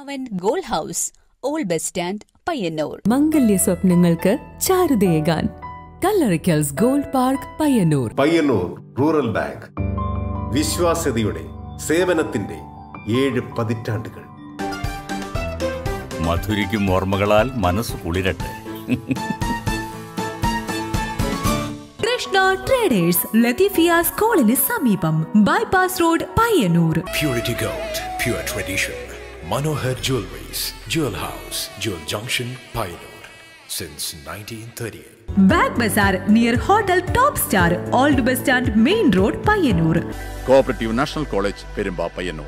അവൻ gold house old bus stand Payyanur മംഗല്യ സ്വപ്നങ്ങൾക്ക് ചാരുതയേകാൻ കല്ലറിക്കൽസ് gold park Payyanur Payyanur rural bank വിശ്വാസ്യതയുടെ സേവനത്തിന്റെ ഏഴ് പതിറ്റാണ്ടുകൾ മധുരിക്കും ഓർമ്മകളാൽ മനസ്സ് കുളിരട്ടെ കൃഷ്ണ ട്രേഡേഴ്സ് ലത്തീഫിയ സ്കൂളിന് സമീപം bypass road Payyanur Purity Gold, pure tradition. Manohar Jewelries, Jewel House, Jewel Junction, Pioneer. Since 1938. Bag ബസാർ near hotel top star old bus stand main road Payyanur cooperative national college Perumba Payyanur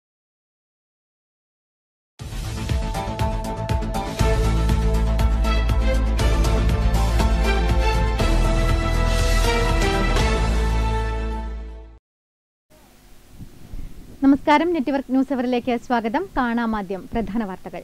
നമസ്കാരം നെറ്റ്വർക്ക് ന്യൂസ് അവറിലേക്ക് സ്വാഗതം കാണാമാദ്യം പ്രധാന വാർത്തകൾ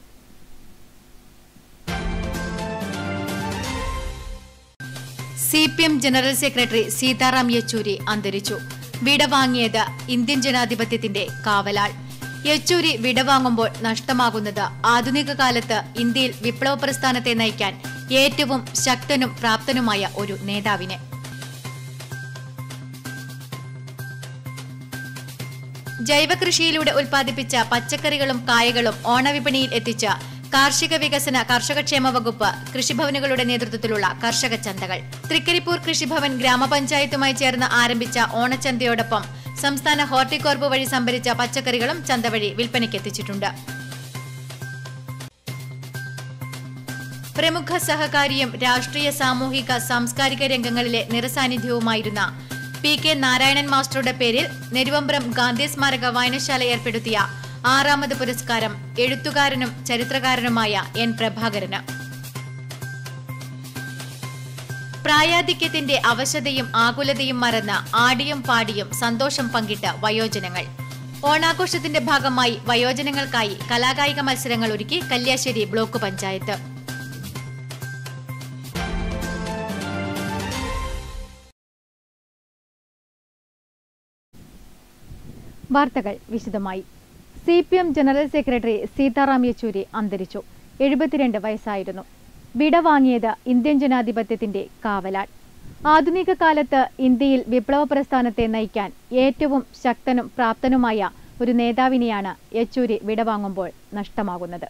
C P M general secretary Sitaram Yechury അന്തരിച്ചു വിടവാങ്ങിയത് Indian ജനാധിപത്യത്തിന്റെ കാവലാൾ യെച്ചൂരി വിടവാങ്ങുമ്പോൾ നഷ്ടമാകുന്നത് ആധുനിക കാലത്ത് ഇന്ത്യയിൽ വിപ്ലവ പ്രസ്ഥാനത്തെ നയിക്കാൻ ഏറ്റവും ശക്തനും പ്രാപ്തനുമായ ഒരു നേതാവിനെ ജൈവകൃഷിയിലൂടെ ഉൽപ്പാദിപ്പിച്ച പച്ചക്കറികളും കായകളും ഓണവിപണിയിൽ എത്തിച്ച കാർഷിക വികസന കർഷകക്ഷേമ വകുപ്പ് കൃഷിഭവനുകളുടെ നേതൃത്വത്തിലുള്ള കർഷക ചന്തകൾ തൃക്കരിപ്പൂർ കൃഷിഭവൻ ഗ്രാമപഞ്ചായത്തുമായി ചേർന്ന് ആരംഭിച്ച ഓണച്ചന്തയോടൊപ്പം സംസ്ഥാന ഹോർട്ടികോർപ്പ് വഴി സംഭരിച്ച പച്ചക്കറികളും ചന്ത വഴി വിൽപ്പനയ്ക്കെത്തിച്ചിട്ടുണ്ട് പ്രമുഖ സഹകാരിയും രാഷ്ട്രീയ സാമൂഹിക സാംസ്കാരിക രംഗങ്ങളിലെ നിറസാന്നിധ്യവുമായിരുന്ന പി കെ നാരായണൻ മാസ്റ്ററുടെ പേരിൽ നെരുവമ്പ്രം ഗാന്ധി സ്മാരക വായനശാല ഏർപ്പെടുത്തിയ ആറാമത് പുരസ്കാരം എഴുത്തുകാരനും ചരിത്രകാരനുമായ എൻ പ്രഭാകരന് പ്രായാധിക്യത്തിന്റെ അവശതയും ആകുലതയും മറന്ന് ആടിയും പാടിയും സന്തോഷം പങ്കിട്ട് വയോജനങ്ങൾ ഓണാഘോഷത്തിന്റെ ഭാഗമായി വയോജനങ്ങൾക്കായി കലാകായിക മത്സരങ്ങൾ ഒരുക്കി കല്യാശ്ശേരി ബ്ലോക്ക് പഞ്ചായത്ത് വാർത്തകൾ വിശദമായി C P M general secretary Sitaram Yechury അന്തരിച്ചു എഴുപത്തിരണ്ട് വയസ്സായിരുന്നു വിടവാങ്ങിയത് ഇന്ത്യൻ ജനാധിപത്യത്തിന്റെ കാവലാൾ ആധുനിക കാലത്ത് ഇന്ത്യയിൽ വിപ്ലവ പ്രസ്ഥാനത്തെ നയിക്കാൻ ഏറ്റവും ശക്തനും പ്രാപ്തനുമായ ഒരു നേതാവിനെയാണ് യെച്ചൂരി വിടവാങ്ങുമ്പോൾ നഷ്ടമാകുന്നത്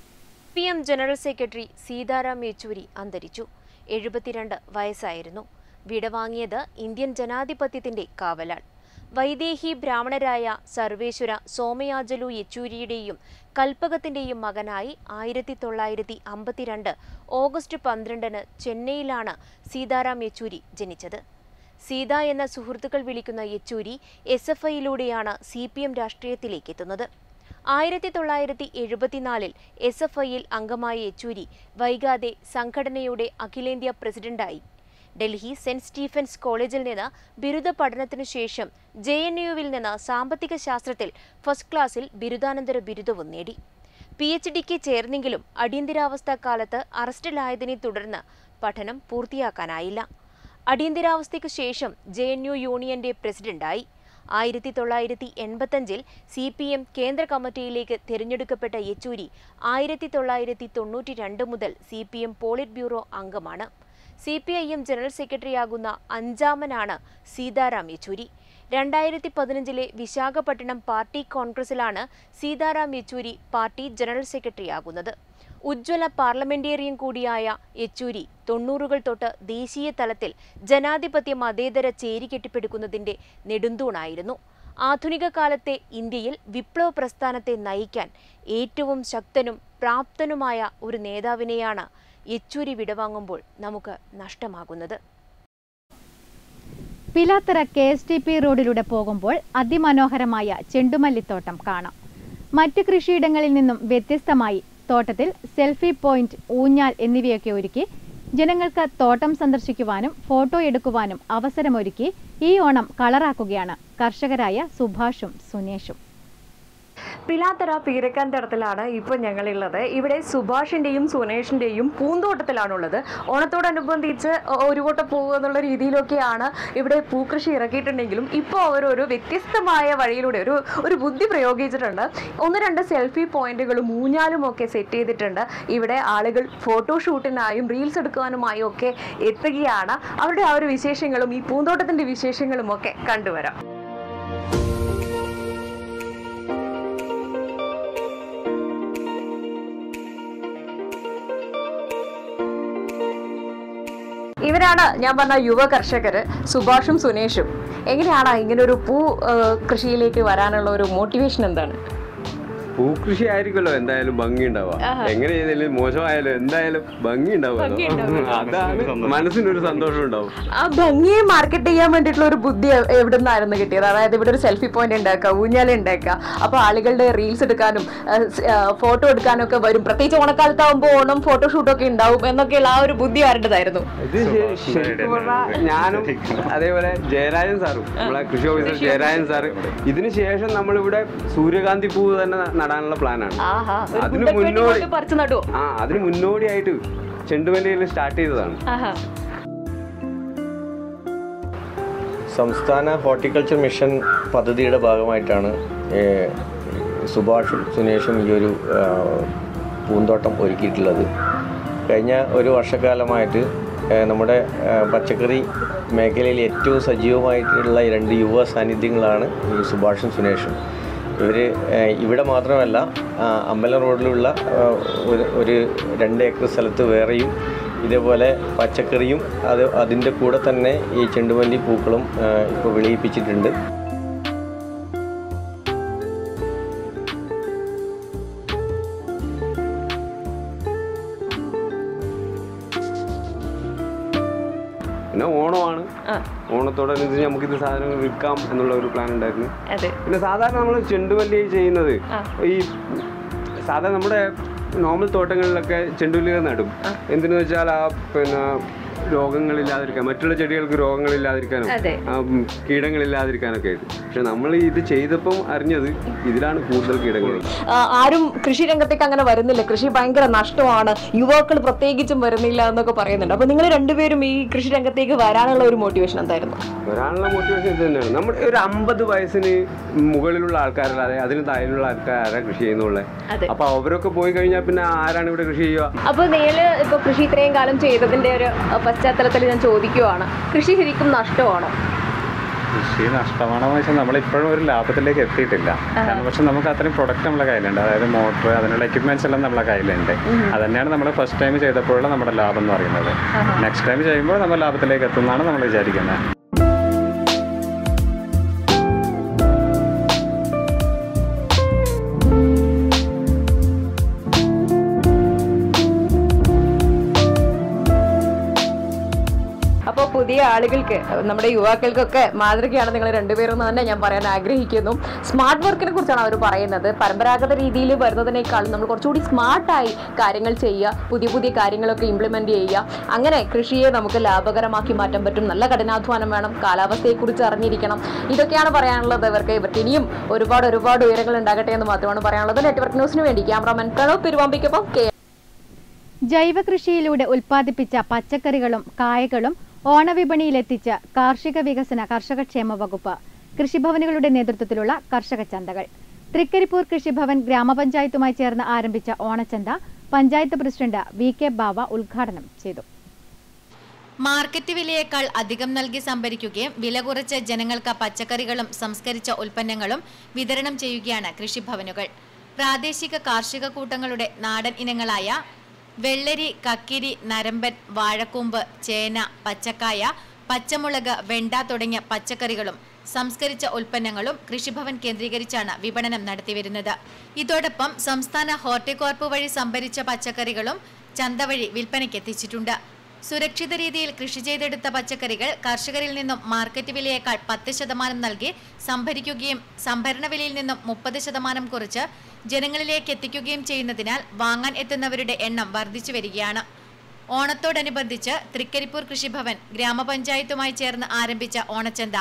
P M general secretary Sitaram Yechury അന്തരിച്ചു എഴുപത്തിരണ്ട് വയസ്സായിരുന്നു വിടവാങ്ങിയത് ഇന്ത്യൻ ജനാധിപത്യത്തിന്റെ കാവലാൾ വൈദേഹി ബ്രാഹ്മണരായ സർവേശ്വര സോമയാജലു യെച്ചൂരിയുടെയും കൽപ്പകത്തിന്റെയും മകനായി ആയിരത്തി തൊള്ളായിരത്തി അമ്പത്തിരണ്ട് ഓഗസ്റ്റ് പന്ത്രണ്ടിന് ചെന്നൈയിലാണ് സീതാറാം യെച്ചൂരി ജനിച്ചത് സീത എന്ന സുഹൃത്തുക്കൾ വിളിക്കുന്ന യെച്ചൂരി എസ് എഫ് ഐയിലൂടെയാണ് സി പി എം രാഷ്ട്രീയത്തിലേക്ക് എത്തുന്നത് ആയിരത്തി തൊള്ളായിരത്തി എഴുപത്തിനാലിൽ എസ് എഫ് ഐയിൽ അംഗമായ യെച്ചൂരി വൈകാതെ സംഘടനയുടെ അഖിലേന്ത്യാ പ്രസിഡന്റായി ഡൽഹി സെന്റ് സ്റ്റീഫൻസ് കോളേജിൽ നിന്ന് ബിരുദ പഠനത്തിനു ശേഷം ജെ എൻ യുവിൽ നിന്ന് സാമ്പത്തിക ശാസ്ത്രത്തിൽ ഫസ്റ്റ് ക്ലാസ്സിൽ ബിരുദാനന്തര ബിരുദവും നേടി പി എച്ച് ഡിക്ക് ചേർന്നെങ്കിലും അടിയന്തരാവസ്ഥ കാലത്ത് അറസ്റ്റിലായതിനെ തുടർന്ന് പഠനം പൂർത്തിയാക്കാനായില്ല അടിയന്തരാവസ്ഥയ്ക്ക് ശേഷം ജെ എൻ യു യൂണിയന്റെ പ്രസിഡന്റായി ആയിരത്തി തൊള്ളായിരത്തി എൺപത്തഞ്ചിൽ സി പി എം കേന്ദ്ര കമ്മിറ്റിയിലേക്ക് തിരഞ്ഞെടുക്കപ്പെട്ട യെച്ചൂരി ആയിരത്തി തൊള്ളായിരത്തി തൊണ്ണൂറ്റി രണ്ട് മുതൽ C P M politburo അംഗമാണ് C P I M general സെക്രട്ടറിയാകുന്ന അഞ്ചാമനാണ് സീതാറാം യെച്ചൂരി രണ്ടായിരത്തി പതിനഞ്ചിലെ വിശാഖപട്ടണം പാർട്ടി കോൺഗ്രസിലാണ് സീതാറാം യെച്ചൂരി പാർട്ടി ജനറൽ സെക്രട്ടറിയാകുന്നത് ഉജ്ജ്വല പാർലമെന്റേറിയൻ കൂടിയായ യെച്ചൂരി തൊണ്ണൂറുകൾ തൊട്ട് ദേശീയ തലത്തിൽ ജനാധിപത്യ മതേതര ചേരി കെട്ടിപ്പടുക്കുന്നതിന്റെ നെടുന്തൂണായിരുന്നു ആധുനിക കാലത്തെ ഇന്ത്യയിൽ വിപ്ലവ പ്രസ്ഥാനത്തെ നയിക്കാൻ ഏറ്റവും ശക്തനും പ്രാപ്തനുമായ ഒരു നേതാവിനെയാണ് യെച്ചൂരി വിടവാങ്ങുമ്പോൾ നമുക്ക് നഷ്ടമാകുന്നത് Pilathara K S T P റോഡിലൂടെ പോകുമ്പോൾ അതിമനോഹരമായ ചെണ്ടുമല്ലിത്തോട്ടം കാണാം മറ്റ് കൃഷിയിടങ്ങളിൽ നിന്നും വ്യത്യസ്തമായി തോട്ടത്തിൽ സെൽഫി പോയിന്റ് ഊഞ്ഞാൽ എന്നിവയൊക്കെ ഒരുക്കി ജനങ്ങൾക്ക് തോട്ടം സന്ദർശിക്കുവാനും ഫോട്ടോ എടുക്കുവാനും അവസരമൊരുക്കി ഈ ഓണം കളറാക്കുകയാണ് കർഷകരായ സുഭാഷും സുനേഷും പിലാത്തറ പീരക്കാൻ തടത്തിലാണ് ഇപ്പോൾ ഞങ്ങളുള്ളത് ഇവിടെ സുഭാഷിൻ്റെയും സുനേഷിൻ്റെയും പൂന്തോട്ടത്തിലാണുള്ളത് ഓണത്തോടനുബന്ധിച്ച് ഒരു കൂട്ടം പോകുക എന്നുള്ള രീതിയിലൊക്കെയാണ് ഇവിടെ പൂക്കൃഷി ഇറക്കിയിട്ടുണ്ടെങ്കിലും ഇപ്പോൾ അവർ ഒരു വ്യത്യസ്തമായ വഴിയിലൂടെ ഒരു ഒരു ബുദ്ധി പ്രയോഗിച്ചിട്ടുണ്ട് ഒന്ന് രണ്ട് സെൽഫി പോയിന്റുകളും ഊഞ്ഞാലും ഒക്കെ സെറ്റ് ചെയ്തിട്ടുണ്ട് ഇവിടെ ആളുകൾ ഫോട്ടോഷൂട്ടിനായും റീൽസ് എടുക്കുവാനുമായും ഒക്കെ എത്തുകയാണ് അവരുടെ ആ ഒരു വിശേഷങ്ങളും ഈ പൂന്തോട്ടത്തിന്റെ വിശേഷങ്ങളും ഒക്കെ കണ്ടുവരാം ഇവരാണ് ഞാൻ പറഞ്ഞ യുവ കർഷകര് സുഭാഷും സുനേഷും എങ്ങനെയാണ് ഇങ്ങനെ ഒരു പൂ ആ, കൃഷിയിലേക്ക് വരാനുള്ള ഒരു മോട്ടിവേഷൻ എന്താണ് പൂക്കൃഷി ആയിരിക്കുമല്ലോ എന്തായാലും ഭംഗി ഉണ്ടാവുക ആഹാ. എങ്ങനെ ചെയ്താലും മോശമായാലും എന്തായാലും ഭംഗി ഭംഗി ഉണ്ടാവുമല്ലോ ഉണ്ടാവും. അതാണ് മനസ്സിനൊരു സന്തോഷം ഉണ്ടാവും ആ ഭംഗിയെ മാർക്കറ്റ് ചെയ്യാൻ വേണ്ടിയിട്ടുള്ള ഒരു ബുദ്ധി എ- എവിടെ നിന്നായിരുന്നു കിട്ടിയത് അതായത് ഇവിടെ ഒരു സെൽഫി പോയിന്റ് ഉണ്ടാക്കുക ഊഞ്ഞാൽ ഉണ്ടാക്കുക അപ്പൊ ആളുകളുടെ റീൽസ് എടുക്കാനും ഫോട്ടോ എടുക്കാനും ഒക്കെ വരും പ്രത്യേകിച്ച് ഓണക്കാലത്താവുമ്പോൾ ഓണം ഫോട്ടോഷൂട്ടും ഒക്കെ ഉണ്ടാവും എന്നൊക്കെയുള്ള ആ ഒരു ബുദ്ധി ആരുടേതായിരുന്നു ഇത് ശ- ശരിക്കും പറഞ്ഞാൽ ഞാനും അതേപോലെ ജയരാജൻ സാറും നമ്മളെ കൃഷി ഓഫീസർ ജയരാജൻ സാറ് ഇതിന് ശേഷം നമ്മളിവിടെ സൂര്യകാന്തി പൂവ് തന്നെ ന- നടാനുള്ള പ്ലാനാണ് ആഹാ ഒരു അതിന് ഗുണ്ടക്ക് വേണ്ടി മുന്നോടി കൊണ്ട് പറിച്ചു നടുവോ ആ അതിന് മുന്നോടിയായിട്ട് ചെണ്ടുമല്ലിയിൽ സ്റ്റാർട്ട് ചെയ്തതാണ് ആഹാ സംസ്ഥാന ഹോർട്ടിക്കൾച്ചർ മിഷൻ പദ്ധതിയുടെ ഭാഗമായിട്ടാണ് ഏഹ്, സുഭാഷും സുനേഷും ഈ ഒരു ആ, പൂന്തോട്ടം ഒരുക്കിയിട്ടുള്ളത് കഴിഞ്ഞ ഒരു വർഷക്കാലമായിട്ട് ഏഹ്, നമ്മുടെ ആ, പച്ചക്കറി മേഖലയിൽ ഏറ്റവും സജീവമായിട്ടുള്ള ഈ രണ്ട് യുവ സാന്നിധ്യങ്ങളാണ് ഈ സുഭാഷും സുനേഷും ഇവർ ഇവിടെ മാത്രമല്ല ആ, അമ്പലം റോഡിലുള്ള ആ, ഒരു ഒരു രണ്ട് ഏക്കർ സ്ഥലത്ത് വേറെയും ഇതേപോലെ പച്ചക്കറിയും അത് അതിൻ്റെ കൂടെ തന്നെ ഈ ചെണ്ടുമല്ലി പൂക്കളും ഇപ്പോൾ വിളയിപ്പിച്ചിട്ടുണ്ട് പിന്നെ ഓണമാണ് ഓണത്തോടനുസരിച്ച് നമുക്ക് ഇത് സാധനങ്ങൾ വിൽക്കാം എന്നുള്ള ഒരു പ്ലാൻ ഉണ്ടായിരുന്നു അതെ പിന്നെ സാധാരണ നമ്മൾ ചെണ്ടുമല്ലി ചെയ്യുന്നത് ഈ സാധാരണ നമ്മുടെ നോർമൽ തോട്ടങ്ങളിലൊക്കെ ചെണ്ടുമല്ലികൾ നടും എന്തിനു വെച്ചാൽ ആ പിന്നെ രോഗങ്ങളില്ലാതിരിക്കാൻ മറ്റുള്ള ചെടികൾക്ക് രോഗങ്ങളില്ലാതിരിക്കാനും അതെ. ആ, ഉം, കീടങ്ങളില്ലാതിരിക്കാനൊക്കെ ആയിട്ട് പക്ഷെ നമ്മൾ ഇത് ചെയ്തപ്പം അറിഞ്ഞത് ഇതിലാണ് കൂടുതൽ കീടങ്ങൾ ആ, ആരും കൃഷി രംഗത്തേക്ക് അങ്ങനെ വരുന്നില്ല കൃഷി ഭയങ്കര നഷ്ടമാണ് യുവാക്കൾ പ്രത്യേകിച്ചും വരുന്നില്ല എന്നൊക്കെ പറയുന്നുണ്ട് അപ്പൊ നിങ്ങൾ രണ്ടുപേരും ഈ കൃഷി രംഗത്തേക്ക് വരാനുള്ള ഒരു മോട്ടിവേഷൻ എന്തായിരുന്നു വരാനുള്ള മോട്ടിവേഷൻ ഇത് തന്നെയാണ് നമ്മുടെ ഒരു അമ്പത് വയസ്സിന് മുകളിലുള്ള ആൾക്കാരല്ലാതെ അതിന് താഴെയുള്ള ആൾക്കാരാണ് കൃഷി ചെയ്യുന്നുള്ളത് അതെ. അപ്പൊ അവരൊക്കെ പോയി കഴിഞ്ഞാൽ പിന്നെ ആരാണ് ഇവിടെ കൃഷി ചെയ്യുക അപ്പൊ നീല് ഇപ്പൊ കൃഷി ഇത്രയും കാലം ചെയ്തതിന്റെ ഒരു അഹ്, പശ്ചാത്തലത്തിൽ ഞാൻ ചോദിക്കുവാണ് കൃഷി ശരിക്കും നഷ്ടമാണോ കൃഷി നഷ്ടമാണെന്ന് വെച്ചാൽ നമ്മൾ ഇപ്പോഴും ഒരു ലാഭത്തിലേക്ക് എത്തിയിട്ടില്ല കാരണം പക്ഷെ നമുക്ക് അത്രയും പ്രൊഡക്റ്റ് നമ്മളെ കയ്യിലുണ്ട് അതായത് മോട്ടർ അതിനുള്ള എക്യുപ്മെന്റ്സ് എല്ലാം നമ്മളെ കയ്യിലുണ്ട് അത് തന്നെയാണ് നമ്മൾ ഫസ്റ്റ് ടൈം ചെയ്തപ്പോഴുള്ള നമ്മുടെ ലാഭം എന്ന് പറയുന്നത് നെക്സ്റ്റ് ടൈം ചെയ്യുമ്പോൾ നമ്മൾ ലാഭത്തിലേക്ക് എത്തുന്നതാണ് നമ്മൾ വിചാരിക്കുന്നത് അപ്പോൾ പുതിയ ആളുകൾക്ക് നമ്മുടെ യുവാക്കൾക്കൊക്കെ മാതൃകയാണ് നിങ്ങൾ രണ്ടുപേരും എന്ന് തന്നെ ഞാൻ പറയാൻ ആഗ്രഹിക്കുന്നു സ്മാർട്ട് വർക്കിനെ കുറിച്ചാണ് അവർ പറയുന്നത് പരമ്പരാഗത രീതിയിൽ വരുന്നതിനേക്കാളും നമ്മൾ കുറച്ചുകൂടി സ്മാർട്ടായി കാര്യങ്ങൾ ചെയ്യുക പുതിയ പുതിയ കാര്യങ്ങളൊക്കെ ഇംപ്ലിമെന്റ് ചെയ്യുക അങ്ങനെ കൃഷിയെ നമുക്ക് ലാഭകരമാക്കി മാറ്റാൻ പറ്റും നല്ല കഠിനാധ്വാനം വേണം കാലാവസ്ഥയെക്കുറിച്ച് അറിഞ്ഞിരിക്കണം ഇതൊക്കെയാണ് പറയാനുള്ളത് ഇവർക്ക് ഇവർക്ക് ഇനിയും ഒരുപാട് ഒരുപാട് ഉയരങ്ങൾ ഉണ്ടാകട്ടെ എന്ന് മാത്രമാണ് പറയാനുള്ളത് നെറ്റ്വർക്ക് ന്യൂസിന് വേണ്ടി ക്യാമറാമാൻ പ്രണവ് പെരുവാമ്പിക്കൊപ്പം കെ ജൈവ കൃഷിയിലൂടെ ഉൽപ്പാദിപ്പിച്ച പച്ചക്കറികളും കായകളും ഓണവിപണിയിലെത്തിച്ച കാർഷിക വികസന കർഷകക്ഷേമ വകുപ്പ് കൃഷിഭവനുകളുടെ നേതൃത്വത്തിലുള്ള കർഷക ചന്തകൾ തൃക്കരിപ്പൂർ കൃഷിഭവൻ ഗ്രാമപഞ്ചായത്തുമായി ചേർന്ന് ആരംഭിച്ച ഓണച്ചന്ത panchayat president V K Bava ഉദ്ഘാടനം ചെയ്തു മാർക്കറ്റ് വിലയേക്കാൾ അധികം നൽകി സംഭരിക്കുകയും വില കുറച്ച് ജനങ്ങൾക്ക് പച്ചക്കറികളും സംസ്കരിച്ച ഉൽപ്പന്നങ്ങളും വിതരണം ചെയ്യുകയാണ് കൃഷിഭവനുകൾ പ്രാദേശിക കാർഷിക കൂട്ടങ്ങളുടെ നാടൻ ഇനങ്ങളായ വെള്ളരി കക്കിരി നരമ്പൻ വാഴക്കൂമ്പ് ചേന പച്ചക്കായ പച്ചമുളക് വെണ്ട തുടങ്ങിയ പച്ചക്കറികളും സംസ്കരിച്ച ഉൽപ്പന്നങ്ങളും കൃഷിഭവൻ കേന്ദ്രീകരിച്ചാണ് വിപണനം നടത്തിവരുന്നത് ഇതോടൊപ്പം സംസ്ഥാന ഹോർട്ടികോർപ്പ് വഴി സംഭരിച്ച പച്ചക്കറികളും ചന്ത വഴി വിൽപ്പനയ്ക്കെത്തിച്ചിട്ടുണ്ട് സുരക്ഷിത രീതിയിൽ കൃഷി ചെയ്തെടുത്ത പച്ചക്കറികൾ കർഷകരിൽ നിന്നും മാർക്കറ്റ് വിലയേക്കാൾ പത്ത് ശതമാനം നൽകി സംഭരിക്കുകയും സംഭരണ വിലയിൽ നിന്നും മുപ്പത് ശതമാനം കുറച്ച് ജനങ്ങളിലേക്ക് എത്തിക്കുകയും ചെയ്യുന്നതിനാൽ വാങ്ങാൻ എത്തുന്നവരുടെ എണ്ണം വർദ്ധിച്ചു വരികയാണ് ഓണത്തോടനുബന്ധിച്ച് തൃക്കരിപ്പൂർ കൃഷിഭവൻ ഗ്രാമപഞ്ചായത്തുമായി ചേർന്ന് ആരംഭിച്ച ഓണച്ചന്ത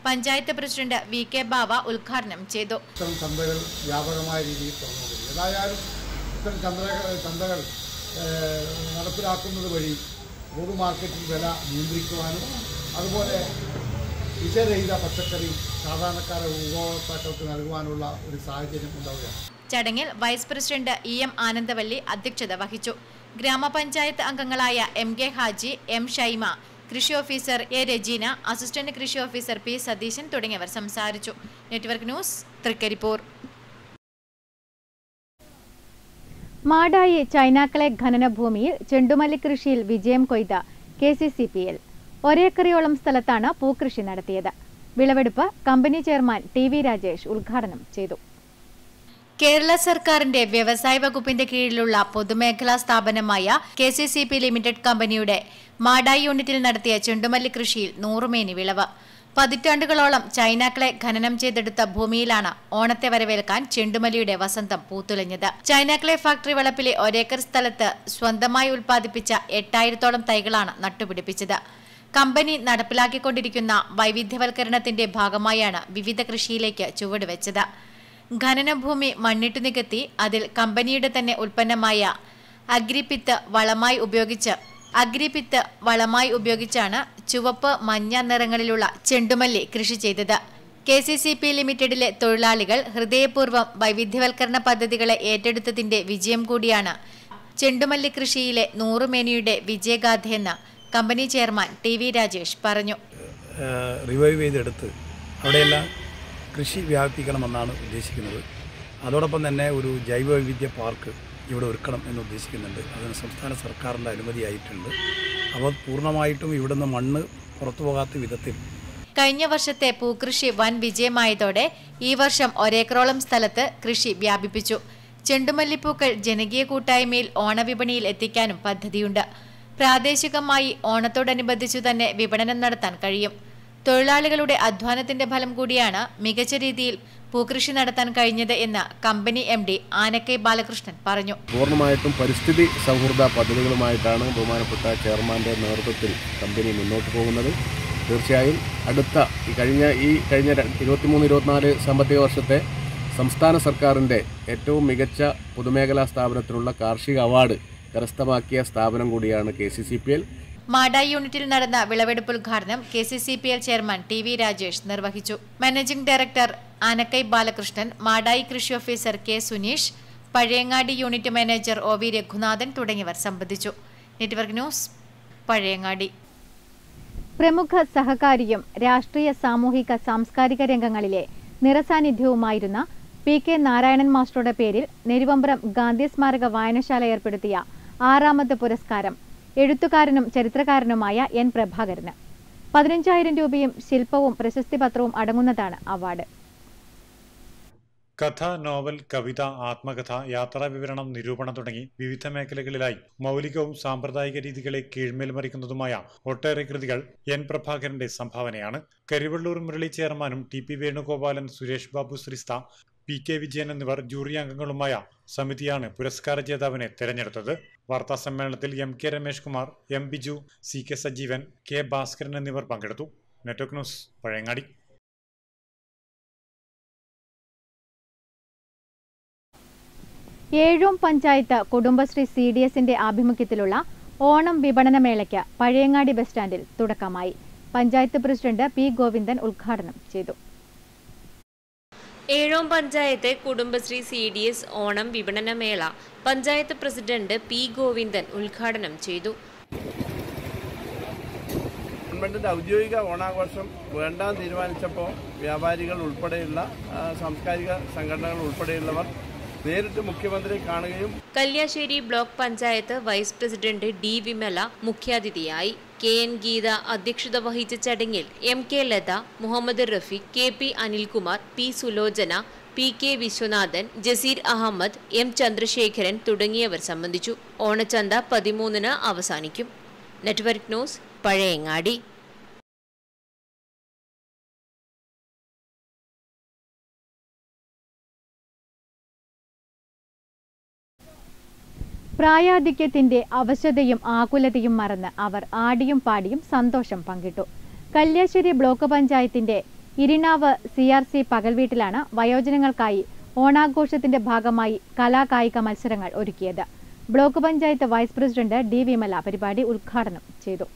panchayat president V K Bava ഉദ്ഘാടനം ചെയ്തു ഇത്തരം ചന്തകൾ വ്യാപകമായ രീതിയിൽ തുറന്നുകൊടുക്കും ഏതായാലും ഇത്തരം ചന്തകൾ ചന്തകൾ ഏഹ്, നടപ്പിലാക്കുന്നത് വഴി പൊതു മാർക്കറ്റിൽ വില നിയന്ത്രിക്കുവാനും അതുപോലെ വിഷരഹിത പച്ചക്കറി സാധാരണക്കാരെ ഉപഭോക്താക്കൾക്ക് നൽകുവാനുള്ള ഒരു സാഹചര്യം ഉണ്ടാവുകയാണ് ചടങ്ങിൽ vice president E M Anandavalli അധ്യക്ഷത വഹിച്ചു ഗ്രാമപഞ്ചായത്ത് അംഗങ്ങളായ M K Haji M Shaima കൃഷി ഓഫീസർ എ രജീന അസിസ്റ്റന്റ് കൃഷി ഓഫീസർ പി സതീശൻ തുടങ്ങിയവർ സംസാരിച്ചു നെറ്റ്വർക്ക് ന്യൂസ് തൃക്കരിപ്പൂർ മാടായി ചൈനാക്കളെ ഖനനഭൂമിയിൽ ചെണ്ടുമല്ലി കൃഷിയിൽ വിജയം കൊയ്ത K C C P L ഒരേക്കറിയോളം സ്ഥലത്താണ് പൂക്കൃഷി നടത്തിയത് വിളവെടുപ്പ് company chairman T V Rajesh ഉദ്ഘാടനം ചെയ്തു കേരള സർക്കാരിന്റെ വ്യവസായ വകുപ്പിന്റെ കീഴിലുള്ള പൊതുമേഖലാ സ്ഥാപനമായ K C C P limited കമ്പനിയുടെ മാടായി യൂണിറ്റിൽ നടത്തിയ ചെണ്ടുമല്ലി കൃഷിയിൽ നൂറുമേനി വിളവ് പതിറ്റാണ്ടുകളോളം ചൈനാക്കളെ ഖനനം ചെയ്തെടുത്ത ഭൂമിയിലാണ് ഓണത്തെ വരവേൽക്കാൻ ചെണ്ടുമല്ലിയുടെ വസന്തം പൂത്തുലഞ്ഞത് ചൈനാക്കളെ ഫാക്ടറി വളപ്പിലെ ഒരേക്കർ സ്ഥലത്ത് സ്വന്തമായി ഉൽപ്പാദിപ്പിച്ച എട്ടായിരത്തോളം തൈകളാണ് നട്ടുപിടിപ്പിച്ചത് കമ്പനി നടപ്പിലാക്കിക്കൊണ്ടിരിക്കുന്ന വൈവിധ്യവൽക്കരണത്തിന്റെ ഭാഗമായാണ് വിവിധ കൃഷിയിലേക്ക് ചുവടുവെച്ചത് ഖനനഭൂമി മണ്ണിട്ടു നികത്തി അതിൽ കമ്പനിയുടെ തന്നെ ഉൽപ്പന്നമായ അഗ്രിപിത്ത് വളമായി ഉപയോഗിച്ച് അഗ്രിപിത്ത് വളമായി ഉപയോഗിച്ചാണ് ചുവപ്പ് മഞ്ഞ നിറങ്ങളിലുള്ള ചെണ്ടുമല്ലി കൃഷി ചെയ്തത് കെ സി സി പി ലിമിറ്റഡിലെ തൊഴിലാളികൾ ഹൃദയപൂർവ്വം വൈവിധ്യവൽക്കരണ പദ്ധതികളെ ഏറ്റെടുത്തതിന്റെ വിജയം കൂടിയാണ് ചെണ്ടുമല്ലി കൃഷിയിലെ നൂറുമേനിയുടെ വിജയഗാഥയെന്ന് company chairman T V Rajesh പറഞ്ഞു റിവൈവ് ചെയ്തെടുത്ത് അവിടെയെല്ലാം കൃഷി വ്യാപിപ്പിക്കണമെന്നാണ് ഉദ്ദേശിക്കുന്നത് അതോടൊപ്പം തന്നെ ഒരു ജൈവ വൈവിധ്യ പാർക്ക് ഇവിടെ ഒരുക്കണം എന്ന് ഉദ്ദേശിക്കുന്നുണ്ട് അതിന് സംസ്ഥാന സർക്കാരിൻ്റെ അനുമതിയായിട്ടുണ്ട് അപ്പോൾ പൂർണ്ണമായിട്ടും ഇവിടുന്ന് മണ്ണ് പുറത്തു പോകാത്ത വിധത്തിൽ കഴിഞ്ഞ വർഷത്തെ പൂക്കൃഷി വൻ വിജയമായതോടെ ഈ വർഷം ഒരേക്കറോളം സ്ഥലത്ത് കൃഷി വ്യാപിപ്പിച്ചു ചെണ്ടുമല്ലിപ്പൂക്കൾ ജനകീയ കൂട്ടായ്മയിൽ ഓണവിപണിയിൽ എത്തിക്കാനും പദ്ധതിയുണ്ട് പ്രാദേശികമായി ഓണത്തോടനുബന്ധിച്ചു തന്നെ വിപണനം നടത്താൻ കഴിയും തൊഴിലാളികളുടെ അധ്വാനത്തിന്റെ ഫലം കൂടിയാണ് മികച്ച രീതിയിൽ പൂക്കൃഷി നടത്താൻ കഴിഞ്ഞത് എന്ന് company M D Anakkai Balakrishnan പറഞ്ഞു പൂർണ്ണമായിട്ടും പരിസ്ഥിതി സൗഹൃദ പദ്ധതികളുമായിട്ടാണ് ബഹുമാനപ്പെട്ട ചെയർമാൻ്റെ നേതൃത്വത്തിൽ കമ്പനി മുന്നോട്ട് പോകുന്നത് തീർച്ചയായും അടുത്ത ഈ കഴിഞ്ഞ ഈ കഴിഞ്ഞ ര- ഇരുപത്തിമൂന്ന് ഇരുപത്തിനാല് സാമ്പത്തിക വർഷത്തെ സംസ്ഥാന സർക്കാരിൻ്റെ ഏറ്റവും മികച്ച പൊതുമേഖലാ സ്ഥാപനത്തിനുള്ള കാർഷിക അവാർഡ് കരസ്ഥമാക്കിയ സ്ഥാപനം കൂടിയാണ് K C C P L Madayi യൂണിറ്റിൽ നടന്ന വിളവെടുപ്പ് ഉദ്ഘാടനം K C C P L chairman T V Rajesh നിർവഹിച്ചു മാനേജിംഗ് ഡയറക്ടർ ആനക്കൈ ബാലകൃഷ്ണൻ മാടായി കൃഷി officer K Suneesh Pazhayangadi unit manager O V Raghunathan തുടങ്ങിയവർ സംബന്ധിച്ചു നെറ്റ്വർക്ക് ന്യൂസ് പഴയങ്ങാടി പ്രമുഖ സഹകാരിയും രാഷ്ട്രീയ സാമൂഹിക സാംസ്കാരിക രംഗങ്ങളിലെ നിറസാന്നിധ്യവുമായിരുന്ന പി കെ നാരായണൻ മാസ്റ്ററുടെ പേരിൽ നെരുവമ്പ്രം ഗാന്ധി സ്മാരക വായനശാല ഏർപ്പെടുത്തിയ ആറാമത് പുരസ്കാരം എഴുത്തുകാരനും ചരിത്രകാരനുമായ എൻ പ്രഭാകരന് പതിനഞ്ചായിരം രൂപയും ശില്പവും പ്രശസ്തി പത്രവും അടങ്ങുന്നതാണ് അവാർഡ് കഥ നോവൽ കവിത ആത്മകഥ യാത്രാ വിവരണം നിരൂപണം തുടങ്ങി വിവിധ മേഖലകളിലായി മൗലികവും സാമ്പ്രദായിക രീതികളെ കീഴ്മേൽ മറിക്കുന്നതുമായ ഒട്ടേറെ കൃതികൾ എൻ പ്രഭാകരന്റെ സംഭാവനയാണ് കരിവള്ളൂർ മുരളി ചെയർമാനും ടി പി വേണുഗോപാലൻ സുരേഷ് ബാബു ശ്രീസ്ത പി കെ വിജയൻ എന്നിവർ ജൂറി അംഗങ്ങളുമായ സമിതിയാണ് പുരസ്കാര ജേതാവിനെ തെരഞ്ഞെടുത്തത് വാർത്താ സമ്മേളനത്തിൽ M K Ramesh Kumar M Biju C K Sajeevan K Bhaskaran എന്നിവർ പങ്കെടുത്തു network news Pazhayangadi Ezhome panchayat Kudumbashree C D എസിന്റെ ആഭിമുഖ്യത്തിലുള്ള ഓണം വിപണന മേളയ്ക്ക് പഴയങ്ങാടി ബസ് സ്റ്റാൻഡിൽ തുടക്കമായി പഞ്ചായത്ത് പ്രസിഡന്റ് പി ഗോവിന്ദൻ ഉദ്ഘാടനം ചെയ്തു Ezhome panchayat Kudumbashree C D S Onam വിപണന മേള പഞ്ചായത്ത് പ്രസിഡന്റ് പി ഗോവിന്ദൻ ഉദ്ഘാടനം ചെയ്തു ഗവൺമെന്റിന്റെ ഔദ്യോഗിക ഓണാഘോഷം വേണ്ടാന്ന് തീരുമാനിച്ചപ്പോൾ വ്യാപാരികൾ ഉൾപ്പെടെയുള്ള ആ, സാംസ്കാരിക സംഘടനകൾ ഉൾപ്പെടെയുള്ളവർ നേരിട്ട് മുഖ്യമന്ത്രിയെ കാണുകയും Kalliasseri block panchayat vice president D Vimala മുഖ്യാതിഥിയായി കെ എൻ ഗീത അധ്യക്ഷത വഹിച്ച ചടങ്ങിൽ M K Latha Muhammad Rafeeq K P Anilkumar P Sulochana P K Viswanathan Jaseer Ahmed M Chandrasekharan തുടങ്ങിയവർ സംബന്ധിച്ചു ഓണച്ചന്ത പതിമൂന്നിന് അവസാനിക്കും നെറ്റ്വർക്ക് ന്യൂസ് പഴയങ്ങാടി പ്രായാധിക്യത്തിന്റെ അവശതയും ആകുലതയും മറന്ന് അവർ ആടിയും പാടിയും സന്തോഷം പങ്കിട്ടു കല്യാശ്ശേരി ബ്ലോക്ക് പഞ്ചായത്തിന്റെ ഇരിണാവ് സി ആർ സി പകൽവീട്ടിലാണ് വയോജനങ്ങൾക്കായി ഓണാഘോഷത്തിന്റെ ഭാഗമായി കലാകായിക മത്സരങ്ങൾ ഒരുക്കിയത് block panchayat vice president D Vimala പരിപാടി ഉദ്ഘാടനം ചെയ്തു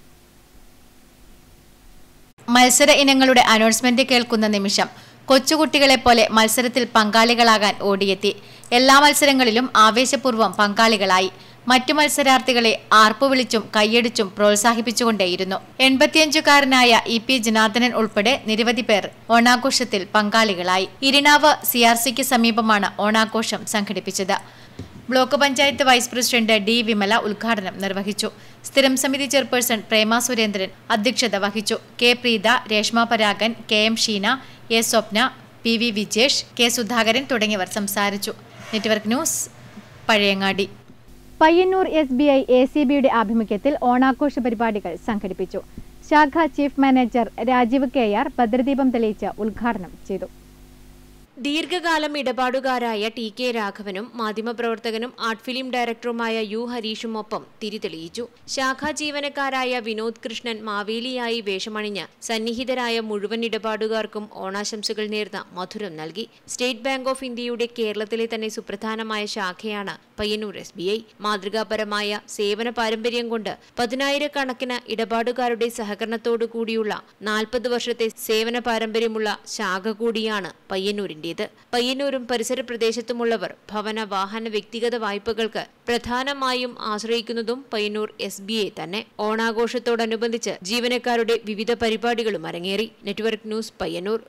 മത്സര ഇനങ്ങളുടെ അനൗൺസ്മെന്റ് കേൾക്കുന്ന നിമിഷം കൊച്ചുകുട്ടികളെ പോലെ മത്സരത്തിൽ പങ്കാളികളാകാൻ ഓടിയെത്തി എല്ലാ മത്സരങ്ങളിലും ആവേശപൂർവ്വം പങ്കാളികളായി മറ്റു മത്സരാർത്ഥികളെ ആർപ്പു വിളിച്ചും കൈയടിച്ചും പ്രോത്സാഹിപ്പിച്ചുകൊണ്ടേയിരുന്നു എൺപത്തിയഞ്ചുകാരനായ ഇ പി ജനാർദ്ദനൻ ഉൾപ്പെടെ നിരവധി പേർ ഓണാഘോഷത്തിൽ പങ്കാളികളായി ഇരിണാവ് സി ആർ സിക്ക് സമീപമാണ് ഓണാഘോഷം സംഘടിപ്പിച്ചത് block panchayat vice president D Vimala ഉദ്ഘാടനം നിർവഹിച്ചു സ്ഥിരം സമിതി ചെയർപേഴ്സൺ പ്രേമ സുരേന്ദ്രൻ അധ്യക്ഷത വഹിച്ചു K Preetha Reshma Paragan K M Sheena A Swapna P V Vijesh K Sudhakaran തുടങ്ങിയവർ സംസാരിച്ചു network news Pazhayangadi Payyanur S B I A C ബിയുടെ ആഭിമുഖ്യത്തിൽ ഓണാഘോഷ പരിപാടികൾ സംഘടിപ്പിച്ചു ശാഖ chief manager Rajeev K R ഭദ്രദീപം തെളിയിച്ച് ഉദ്ഘാടനം ചെയ്തു ദീർഘകാലം ഇടപാടുകാരായ ടി കെ രാഘവനും മാധ്യമപ്രവർത്തകനും ആർട്ട് ഫിലിം ഡയറക്ടറുമായ യു ഹരീഷും ഒപ്പം തിരിതെളിയിച്ചു ശാഖാ ജീവനക്കാരായ വിനോദ് കൃഷ്ണൻ മാവേലിയായി വേഷമണിഞ്ഞ് സന്നിഹിതരായ മുഴുവൻ ഇടപാടുകാർക്കും ഓണാശംസകൾ നേർന്ന മധുരം നൽകി സ്റ്റേറ്റ് ബാങ്ക് ഓഫ് ഇന്ത്യയുടെ കേരളത്തിലെ തന്നെ സുപ്രധാനമായ ശാഖയാണ് പയ്യന്നൂർ എസ് ബി ഐ മാതൃകാപരമായ സേവന പാരമ്പര്യം കൊണ്ട് പതിനായിരക്കണക്കിന് ഇടപാടുകാരുടെ സഹകരണത്തോടു കൂടിയുള്ള നാൽപ്പത് വർഷത്തെ സേവന പാരമ്പര്യമുള്ള ശാഖ കൂടിയാണ് പയ്യന്നൂരിന്റേത് പയ്യന്നൂരും പരിസര പ്രദേശത്തുമുള്ളവർ ഭവന വാഹന വ്യക്തിഗത വായ്പകൾക്ക് പ്രധാനമായും ആശ്രയിക്കുന്നതും പയ്യന്നൂർ എസ് ബി ഐ തന്നെ ഓണാഘോഷത്തോടനുബന്ധിച്ച് ജീവനക്കാരുടെ വിവിധ പരിപാടികളും അരങ്ങേറി നെറ്റ്വർക്ക് ന്യൂസ് പയ്യന്നൂർ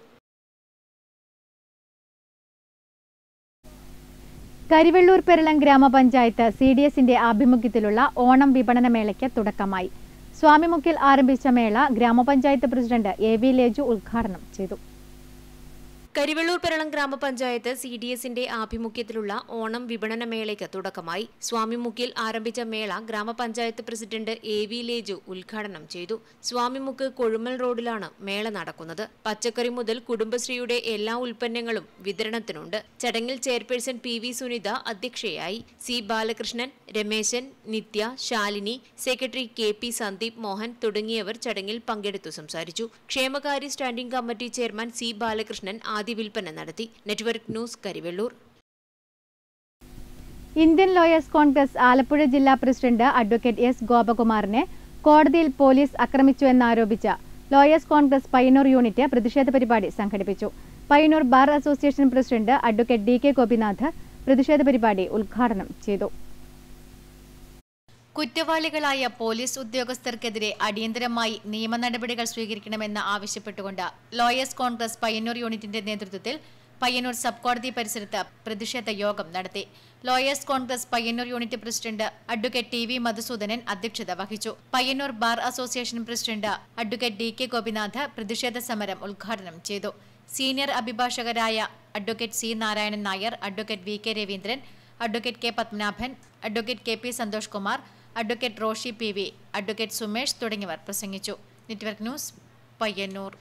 കരിവെള്ളൂർ പെരളം ഗ്രാമപഞ്ചായത്ത് സി ഡി എസിന്റെ ആഭിമുഖ്യത്തിലുള്ള ഓണം വിപണന മേളയ്ക്ക് തുടക്കമായി സ്വാമിമുക്കിൽ ആരംഭിച്ച മേള ഗ്രാമപഞ്ചായത്ത് പ്രസിഡന്റ് എ വി ലേജു ഉദ്ഘാടനം ചെയ്തു കരിവെള്ളൂർ പെരളം ഗ്രാമപഞ്ചായത്ത് സി ഡി എസിന്റെ ആഭിമുഖ്യത്തിലുള്ള ഓണം വിപണന മേളയ്ക്ക് തുടക്കമായി സ്വാമിമുക്കിൽ ആരംഭിച്ച മേള ഗ്രാമപഞ്ചായത്ത് പ്രസിഡന്റ് എ വി ലേജു ഉദ്ഘാടനം ചെയ്തു സ്വാമിമുക്ക് കൊഴുമൽ റോഡിലാണ് മേള നടക്കുന്നത് പച്ചക്കറി മുതൽ കുടുംബശ്രീയുടെ എല്ലാ ഉൽപ്പന്നങ്ങളും വിതരണത്തിനുണ്ട് ചടങ്ങിൽ ചെയർപേഴ്സൺ പി വി സുനിത അധ്യക്ഷയായി C Balakrishnan Ramesan Nithya Shalini secretary K P Sandeep Mohan തുടങ്ങിയവർ ചടങ്ങിൽ പങ്കെടുത്തു സംസാരിച്ചു ക്ഷേമകാര്യ standing committee chairman C Balakrishnan ആദ്യ വിൽപ്പന നടത്തി network news Karivellur Indian lawyers Congress Alappuzha ജില്ലാ പ്രസിഡന്റ് അഡ്വക്കേറ്റ് എസ് ഗോപകുമാറിനെ കോടതിയിൽ പോലീസ് ആക്രമിച്ചുവെന്നാരോപിച്ച ലോയേഴ്സ് കോൺഗ്രസ് പയ്യന്നൂർ യൂണിറ്റ് പ്രതിഷേധ പരിപാടി സംഘടിപ്പിച്ചു Payyanur bar association president advocate D K Gopinath പ്രതിഷേധ പരിപാടി ഉദ്ഘാടനം ചെയ്തു കുറ്റവാളികളായ പോലീസ് ഉദ്യോഗസ്ഥർക്കെതിരെ അടിയന്തരമായി നിയമ നടപടികൾ സ്വീകരിക്കണമെന്ന് ആവശ്യപ്പെട്ടുകൊണ്ട് ലോയേഴ്സ് കോൺഗ്രസ് പയ്യന്നൂർ യൂണിറ്റിന്റെ നേതൃത്വത്തിൽ പയ്യന്നൂർ സബ് കോടതി പരിസരത്ത് പ്രതിഷേധ യോഗം നടത്തി lawyers Congress Payyanur unit president advocate T V Madhusoodanan അധ്യക്ഷത വഹിച്ചു Payyanur bar association president advocate D K Gopinath പ്രതിഷേധ സമരം ഉദ്ഘാടനം ചെയ്തു സീനിയർ അഭിഭാഷകരായ advocate C Narayanan Nair advocate V K Raveendran advocate K Padmanabhan advocate K P Santhosh Kumar advocate Roshi P V advocate Sumesh തുടങ്ങിയവർ പ്രസംഗിച്ചു നെറ്റ്വർക്ക് ന്യൂസ് പയ്യന്നൂർ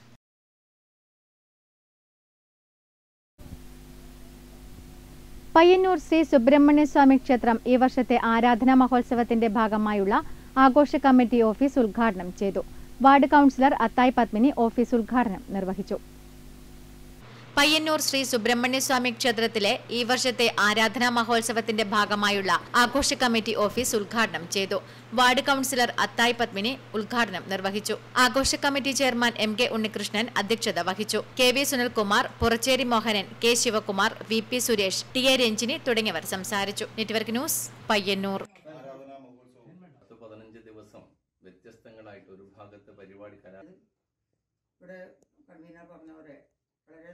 പയ്യന്നൂർ ശ്രീ സുബ്രഹ്മണ്യ സ്വാമി ക്ഷേത്രം ഈ വർഷത്തെ ആരാധനാ മഹോത്സവത്തിന്റെ ഭാഗമായുള്ള ആഘോഷ കമ്മിറ്റി ഓഫീസ് ഉദ്ഘാടനം ചെയ്തു ward councillor Athayi Padmini office ഉദ്ഘാടനം നിർവഹിച്ചു പയ്യന്നൂർ ശ്രീ സുബ്രഹ്മണ്യസ്വാമി ക്ഷേത്രത്തിലെ ഈ വർഷത്തെ ആരാധനാ മഹോത്സവത്തിന്റെ ഭാഗമായുള്ള ആഘോഷ കമ്മിറ്റി ഓഫീസ് ഉദ്ഘാടനം ചെയ്തു വാർഡ് കൌൺസിലർ അത്തായി പത്മിനി ഉദ്ഘാടനം നിർവഹിച്ചു ആഘോഷ committee chairman M K Unnikrishnan അധ്യക്ഷത വഹിച്ചു K V Sunilkumar Purachery Mohanan K Sivakumar V P Suresh T A Ranjini തുടങ്ങിയവർ സംസാരിച്ചു നെറ്റ്വർക്ക് ന്യൂസ് പയ്യന്നൂർ പത്ത് പതിനഞ്ച് ദിവസം വ്യത്യസ്തങ്ങളായിട്ട് ഒരു ഭാഗത്ത് പരിപാടി കരാ ഇവിടെ കൺവീനർ പറഞ്ഞ പോലെ വളരെ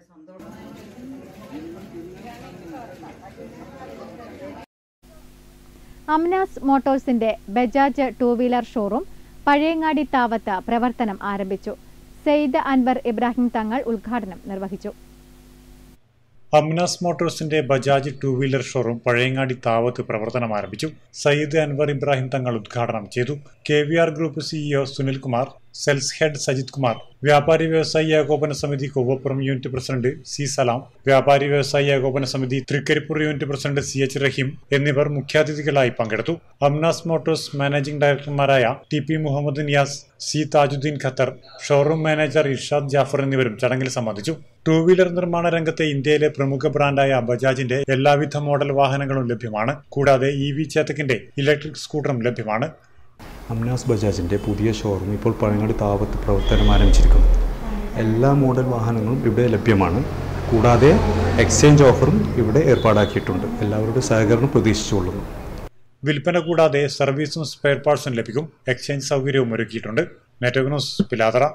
സന്തോഷം അംനാസ് മോട്ടോഴ്സിന്റെ Bajaj two wheeler showroom Pazhayangadi താവത്ത് പ്രവർത്തനം ആരംഭിച്ചു സെയ്ദ് അൻവർ ഇബ്രാഹിം തങ്ങൾ ഉദ്ഘാടനം നിർവഹിച്ചു അംനാസ് മോട്ടോഴ്സിന്റെ Bajaj two wheeler showroom Pazhayangadi താവത്ത് പ്രവർത്തനം ആരംഭിച്ചു സയ്യിദ് അൻവർ ഇബ്രാഹിം തങ്ങൾ ഉദ്ഘാടനം ചെയ്തു K V R group CEO Sunilkumar sales head Sajith Kumar വ്യാപാരി വ്യവസായി ഏകോപന സമിതി Kovvappuram unit president C Salam വ്യാപാരി വ്യവസായി ഏകോപന സമിതി Thrikaripur unit president C H Raheem എന്നിവർ മുഖ്യാതിഥികളായി പങ്കെടുത്തു അംനാസ് മോട്ടോഴ്സ് മാനേജിംഗ് ഡയറക്ടർമാരായ T P Muhammad Niyas C Thajudheen Qatar showroom manager Irshad Jaffer എന്നിവരും ചടങ്ങിൽ സംബന്ധിച്ചു ടൂ വീലർ നിർമ്മാണ രംഗത്തെ ഇന്ത്യയിലെ പ്രമുഖ ബ്രാൻഡായ ബജാജിന്റെ എല്ലാവിധ മോഡൽ വാഹനങ്ങളും ലഭ്യമാണ് കൂടാതെ ഇ വി ചേതക്കിന്റെ ഇലക്ട്രിക് സ്കൂട്ടറും ലഭ്യമാണ് അംനാസ് ബജാജിൻ്റെ പുതിയ ഷോറൂം ഇപ്പോൾ പഴങ്ങാടി താവത്ത് പ്രവർത്തനം ആരംഭിച്ചിരിക്കുന്നു എല്ലാ മോഡൽ വാഹനങ്ങളും ഇവിടെ ലഭ്യമാണ് കൂടാതെ എക്സ്ചേഞ്ച് ഓഫറും ഇവിടെ ഏർപ്പാടാക്കിയിട്ടുണ്ട് എല്ലാവരുടെ സഹകരണം പ്രതീക്ഷിച്ചുകൊള്ളുന്നു വിൽപ്പന കൂടാതെ സർവീസും സ്പെയർ പാർട്സും ലഭിക്കും എക്സ്ചേഞ്ച് സൗകര്യവും ഒരുക്കിയിട്ടുണ്ട് നെറ്റ്വർക്ക് ന്യൂസ് പിലാതറ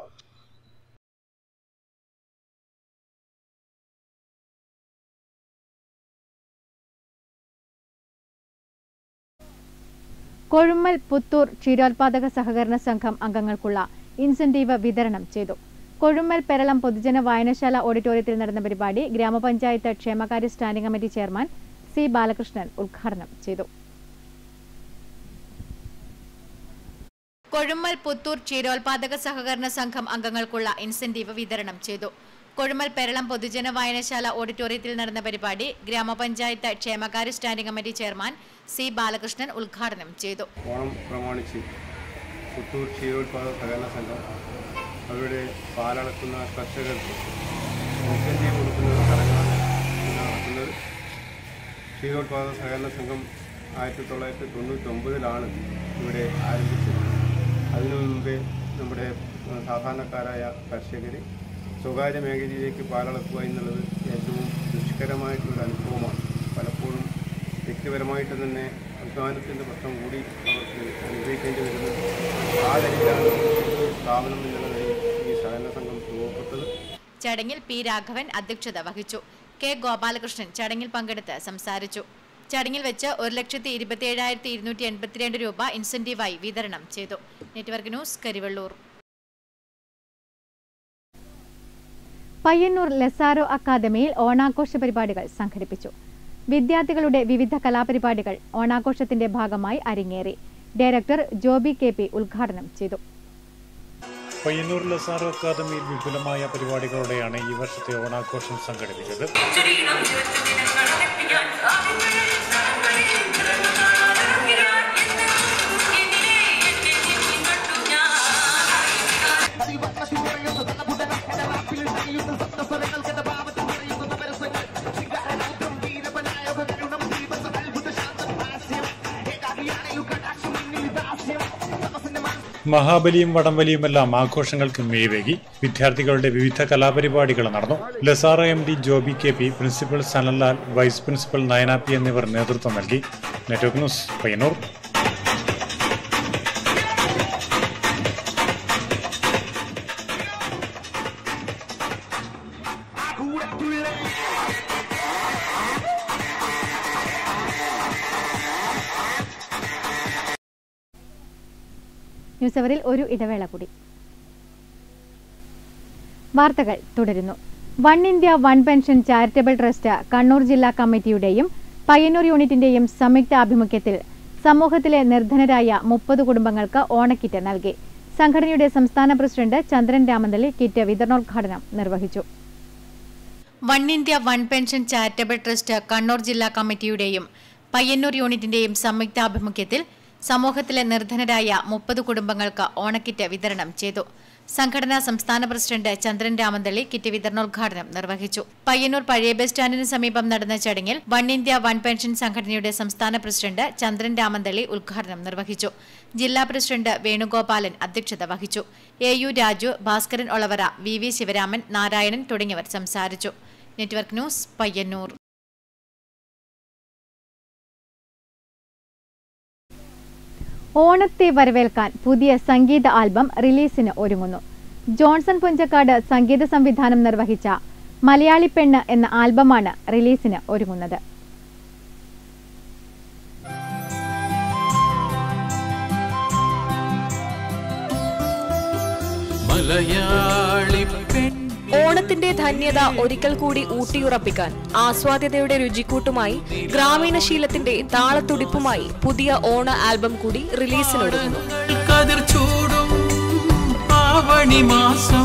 കൊഴുമ്മൽ പുത്തൂർ ക്ഷീരോത്പാദക സഹകരണ സംഘം അംഗങ്ങൾക്കുള്ള ഇൻസെന്റീവ് വിതരണം ചെയ്തു കൊഴുമ്മൽ പെരളം പൊതുജന വായനശാല ഓഡിറ്റോറിയത്തിൽ നടന്ന പരിപാടി ഗ്രാമപഞ്ചായത്ത് ക്ഷേമകാര്യ standing committee chairman C Balakrishnan ഉദ്ഘാടനം ചെയ്തു കൊഴുമ്മൽ പുത്തൂർ ക്ഷീരോത്പാദക സഹകരണ സംഘം അംഗങ്ങൾക്കുള്ള ഇൻസെന്റീവ് വിതരണം ചെയ്തു കൊഴുമൽ പെരളം പൊതുജന വായനശാല ഓഡിറ്റോറിയത്തിൽ നടന്ന പരിപാടി ഗ്രാമപഞ്ചായത്ത് ക്ഷേമകാര്യ standing committee chairman C Balakrishnan ഉദ്ഘാടനം ചെയ്തു ഓണം പ്രമാണിച്ച് പുത്തൂർ ക്ഷീരോത്പാദക സഹകരണ സംഘം അവരുടെ പാലളക്കുന്ന കർഷകർക്ക് ഇൻസെൻറ്റീവ് കൊടുക്കുന്ന ഒരു ചടങ്ങാണ് ഇന്ന് നടക്കുന്നത് ക്ഷീരോത്പാദക സഹകരണ സംഘം ആയിരത്തി തൊള്ളായിരത്തി തൊണ്ണൂറ്റൊമ്പതിലാണ് ഇവിടെ ആരംഭിച്ചത് അതിനു മുമ്പേ നമ്മുടെ ഏഹ്, സാധാരണക്കാരായ കർഷകർ സ്വകാര്യ മേഖലയിലേക്ക് പാലളക്കുക എന്നുള്ളത് ഏറ്റവും ദുഷ്കരമായിട്ടുള്ള അനുഭവമാണ് പലപ്പോഴും വ്യക്തിപരമായിട്ട് തന്നെ അധ്വാനത്തിൻ്റെ പ്രശ്നം കൂടി അവർക്ക് അനുഭവിക്കേണ്ടി വരുന്നത് ആ നിലയിലാണ് ഒരു സ്ഥാപനം എന്നുള്ള നിലയിൽ ഈ സഹകരണ സംഘം രൂപപ്പെട്ടത് ചടങ്ങിൽ പി രാഘവൻ അധ്യക്ഷത വഹിച്ചു കെ ഗോപാലകൃഷ്ണൻ ചടങ്ങിൽ പങ്കെടുത്ത് സംസാരിച്ചു ചടങ്ങിൽ വെച്ച് ഒരു ലക്ഷത്തി ഇരുപത്തി ഏഴായിരത്തി ഇരുന്നൂറ്റി എൺപത്തിരണ്ട് രൂപ ഇൻസെന്റീവായി വിതരണം ചെയ്തു network news Karivellur Payyanur Lazaro അക്കാദമിയിൽ ഓണാഘോഷ പരിപാടികൾ സംഘടിപ്പിച്ചു വിദ്യാർത്ഥികളുടെ വിവിധ കലാപരിപാടികൾ ഓണാഘോഷത്തിന്റെ ഭാഗമായി അരങ്ങേറി ഡയറക്ടർ ജോബി കെ പി ഉദ്ഘാടനം ചെയ്തു പയ്യന്നൂർ ലസാറോ അക്കാദമിയിൽ വിപുലമായ പരിപാടികളോടെയാണ് ഈ വർഷത്തെ ഓണാഘോഷം സംഘടിപ്പിച്ചത് മഹാബലിയും വടംവലിയുമെല്ലാം ആഘോഷങ്ങൾക്ക് മേവേകി വിദ്യാർത്ഥികളുടെ വിവിധ കലാപരിപാടികൾ നടന്നു Lazaro M D Joby K P principal Sanallal vice principal Nayana P എന്നിവർ നേതൃത്വം നൽകി നെറ്റ്വർക്ക് ന്യൂസ് പയ്യന്നൂർ ന്യൂസ് അവറിൽ ഒരു ഇടവേള കൂടി വാർത്തകൾ തുടരുന്നു one India one pension charitable trust Kannur ജില്ലാ കമ്മിറ്റിയുടെയും പയ്യന്നൂർ യൂണിറ്റിന്റെയും സംയുക്ത ആഭിമുഖ്യത്തിൽ സമൂഹത്തിലെ നിർധനരായ മുപ്പത് കുടുംബങ്ങൾക്ക് ഓണക്കിറ്റ് നൽകി സംഘടനയുടെ സംസ്ഥാന പ്രസിഡന്റ് ചന്ദ്രൻ രാമന്തലി കിറ്റ് വിതരണോദ്ഘാടനം നിർവഹിച്ചു one India one pension charitable trust Kannur ജില്ലാ കമ്മിറ്റിയുടെയും പയ്യന്നൂർ യൂണിറ്റിന്റെയും സംയുക്താഭിമുഖ്യത്തിൽ സമൂഹത്തിലെ നിർധനരായ മുപ്പത് കുടുംബങ്ങൾക്ക് ഓണക്കിറ്റ് വിതരണം ചെയ്തു സംഘടനാ സംസ്ഥാന പ്രസിഡന്റ് ചന്ദ്രൻ രാമന്തള്ളി കിറ്റ് വിതരണോദ്ഘാടനം നിർവഹിച്ചു പയ്യന്നൂർ പഴയ ബസ് സ്റ്റാൻഡിന് സമീപം നടന്ന ചടങ്ങിൽ വൺ ഇന്ത്യ വൺ പെൻഷൻ സംഘടനയുടെ സംസ്ഥാന പ്രസിഡന്റ് ചന്ദ്രൻ രാമന്തള്ളി ഉദ്ഘാടനം നിർവഹിച്ചു ജില്ലാ പ്രസിഡന്റ് വേണുഗോപാലൻ അധ്യക്ഷത വഹിച്ചു A U Raju Bhaskaran Olavara V V Sivaraman Narayanan തുടങ്ങിയവർ സംസാരിച്ചു നെറ്റ്വർക്ക് ന്യൂസ് പയ്യന്നൂർ ഓണത്തെ വരവേൽക്കാൻ പുതിയ സംഗീത ആൽബം റിലീസിന് ഒരുങ്ങുന്നു ജോൺസൺ പുഞ്ചക്കാട് സംഗീത സംവിധാനം നിർവഹിച്ച മലയാളി പെണ്ണ് എന്ന ആൽബമാണ് റിലീസിന് ഒരുങ്ങുന്നത് മലയാളി ഓണത്തിന്റെ ധന്യത ഒരിക്കൽ കൂടി ഊട്ടിയുറപ്പിക്കാൻ ആസ്വാദ്യതയുടെ രുചിക്കൂട്ടുമായി ഗ്രാമീണ ശീലത്തിന്റെ താളത്തുടിപ്പുമായി പുതിയ ഓണ ആൽബം കൂടി റിലീസിനൊരുങ്ങുന്നു കതിർ ചൂടും ആ ആവണിമാസം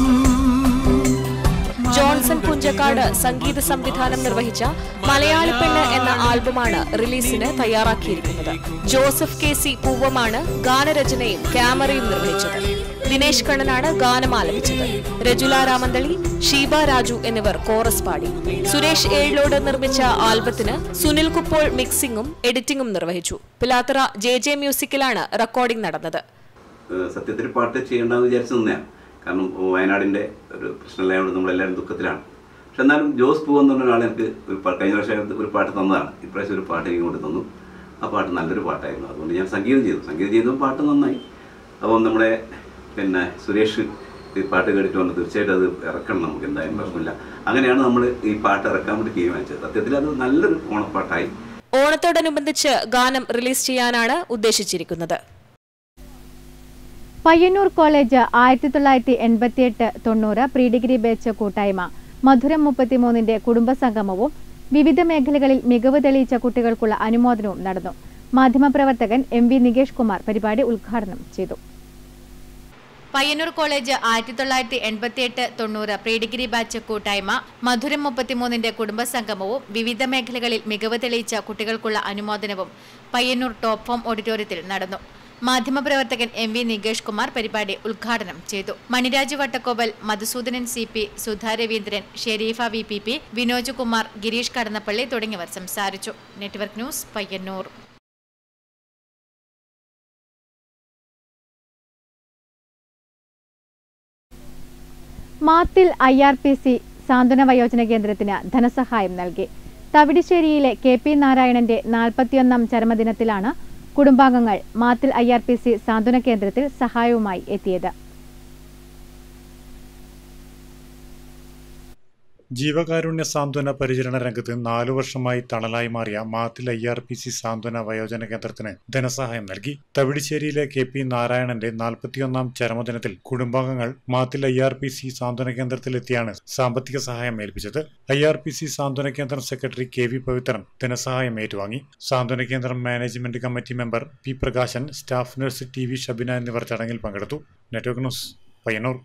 ജോൺസൺ പുഞ്ചക്കാട് സംഗീത സംവിധാനം നിർവഹിച്ച മലയാളി പെണ്ണ് എന്ന ആൽബമാണ് റിലീസിന് തയ്യാറാക്കിയിരിക്കുന്നത് ജോസഫ് കെ സി പൂവമാണ് ഗാനരചനയും ക്യാമറയും നിർവഹിച്ചത് ദിനേശ് കണ്ണനാണ് ഗാനം ആലപിച്ചത് രജുല രാമന്തളി ഷീബ രാജു എന്നിവർ കോറസ് പാടി സുരേഷ് ഏഴിലോട് നിർമ്മിച്ച ആൽബത്തിന് സുനിൽ കുപ്പോൾ മിക്സിംഗും എഡിറ്റിംഗും നിർവഹിച്ചു പിലാത്തറ ജെ ജെ മ്യൂസിക്കിലാണ് റെക്കോർഡിംഗ് നടന്നത് ഏഹ് സത്യത്തിൽ പാട്ട് ചെയ്യേണ്ടെന്ന് വിചാരിച്ചു നിന്നെയാണ് കാരണം വയനാടിൻ്റെ ഒരു പ്രശ്നമില്ലായതുകൊണ്ട് നമ്മളെല്ലാവരും ദുഃഖത്തിലാണ് പക്ഷെ എന്നാലും ജോസ് പൂ എന്ന് പറഞ്ഞ ഒരാൾ എനിക്ക് ഒരു പാട്ട് കഴിഞ്ഞ പ്രാവശ്യം ഒരു പാട്ട് തന്നതാണ് ഇപ്രാവശ്യം ഒരു പാട്ട് എനിക്ക് കൊണ്ട് തന്നു ആ പാട്ട് നല്ലൊരു പാട്ടായിരുന്നു അതുകൊണ്ട് ഞാൻ സംഗീതം ചെയ്തു സംഗീതം ചെയ്തപ്പോൾ പാട്ട് നന്നായി അപ്പം നമ്മുടെ പിന്നെ സുരേഷ് ഈ പാട്ട് കേട്ടിട്ട് വന്ന് തീർച്ചയായിട്ടും അത് ഇറക്കണം നമുക്ക് എന്തായാലും പ്രശ്നമില്ല അങ്ങനെയാണ് നമ്മൾ ഈ പാട്ട് ഇറക്കാൻ വേണ്ടി തീരുമാനിച്ചത് സത്യത്തിൽ അത് നല്ലൊരു ഓണപ്പാട്ടായി ഓണത്തോടനുബന്ധിച്ച് ഗാനം റിലീസ് ചെയ്യാനാണ് ഉദ്ദേശിച്ചിരിക്കുന്നത് പയ്യന്നൂർ കോളേജ് ആയിരത്തി തൊള്ളായിരത്തി എൺപത്തിയെട്ട് തൊണ്ണൂറ് പ്രീ ഡിഗ്രി ബാച്ച് കൂട്ടായ്മ മധുരം മുപ്പത്തിമൂന്നിന്റെ കുടുംബസംഗമവും വിവിധ മേഖലകളിൽ മികവ് തെളിയിച്ച കുട്ടികൾക്കുള്ള അനുമോദനവും നടന്നു മാധ്യമപ്രവർത്തകൻ എം വി നികേഷ് കുമാർ പരിപാടി ഉദ്ഘാടനം ചെയ്തു പയ്യന്നൂർ കോളേജ് ആയിരത്തി തൊള്ളായിരത്തി എൺപത്തിയെട്ട് തൊണ്ണൂറ് പ്രീ ഡിഗ്രി ബാച്ച് കൂട്ടായ്മ മധുരം മുപ്പത്തിമൂന്നിന്റെ കുടുംബസംഗമവും വിവിധ മേഖലകളിൽ മികവ് തെളിയിച്ച കുട്ടികൾക്കുള്ള അനുമോദനവും പയ്യന്നൂർ ടോപ്പ് ഫോം ഓഡിറ്റോറിയത്തിൽ നടന്നു മാധ്യമപ്രവർത്തകൻ എം വി നികേഷ് കുമാർ പരിപാടി ഉദ്ഘാടനം ചെയ്തു Maniraj Vattakkoval Madhusoodanan C P Sudha Raveendran Shareefa V P P Vinoj Kumar Gireesh Kadannappally തുടങ്ങിയവർ സംസാരിച്ചു network news Payyanur Mathil I R P C സാന്ത്വന വയോജന കേന്ദ്രത്തിന് ധനസഹായം നൽകി തവിടിശ്ശേരിയിലെ കെ പി നാരായണന്റെ നാൽപ്പത്തിയൊന്നാം ചരമദിനത്തിലാണ് കുടുംബാംഗങ്ങൾ Mathil I R P C സാന്ത്വന കേന്ദ്രത്തിൽ സഹായവുമായി എത്തിയത് ജീവകാരുണ്യ സാന്ത്വന പരിചരണ രംഗത്ത് നാലു വർഷമായി തണലായി മാറിയ Mathil I R P C സാന്ത്വന വയോജന കേന്ദ്രത്തിന് ധനസഹായം നൽകി തവിടിശ്ശേരിയിലെ കെ പി നാരായണന്റെ നാൽപ്പത്തിയൊന്നാം ചരമദിനത്തിൽ കുടുംബാംഗങ്ങൾ Mathil I R P C സാന്ത്വന കേന്ദ്രത്തിലെത്തിയാണ് സാമ്പത്തിക സഹായം ഏൽപ്പിച്ചത് ഐ ആർ പി സി സാന്ത്വന കേന്ദ്രം സെക്രട്ടറി കെ വി പവിത്രൻ ധനസഹായം ഏറ്റുവാങ്ങി സാന്ത്വന കേന്ദ്രം management committee member P Prakashan staff nurse T V Shabina എന്നിവർ ചടങ്ങിൽ പങ്കെടുത്തു നെറ്റ്വർക്ക് ന്യൂസ് പയ്യന്നൂർ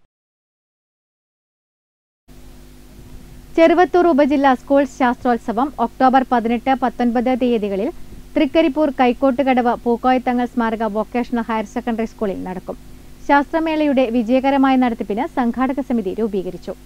ചെറുവത്തൂർ ഉപജില്ലാ സ്കൂൾ ശാസ്ത്രോത്സവം ഒക്ടോബർ പതിനെട്ട് പത്തൊൻപത് തീയതികളിൽ തൃക്കരിപ്പൂർ കൈക്കോട്ടുകടവ് പൂക്കോയത്തങ്ങൾ സ്മാരക വൊക്കേഷണൽ ഹയർ സെക്കൻഡറി സ്കൂളിൽ നടക്കും ശാസ്ത്രമേളയുടെ വിജയകരമായ നടത്തിപ്പിന് സംഘാടക സമിതി രൂപീകരിച്ചു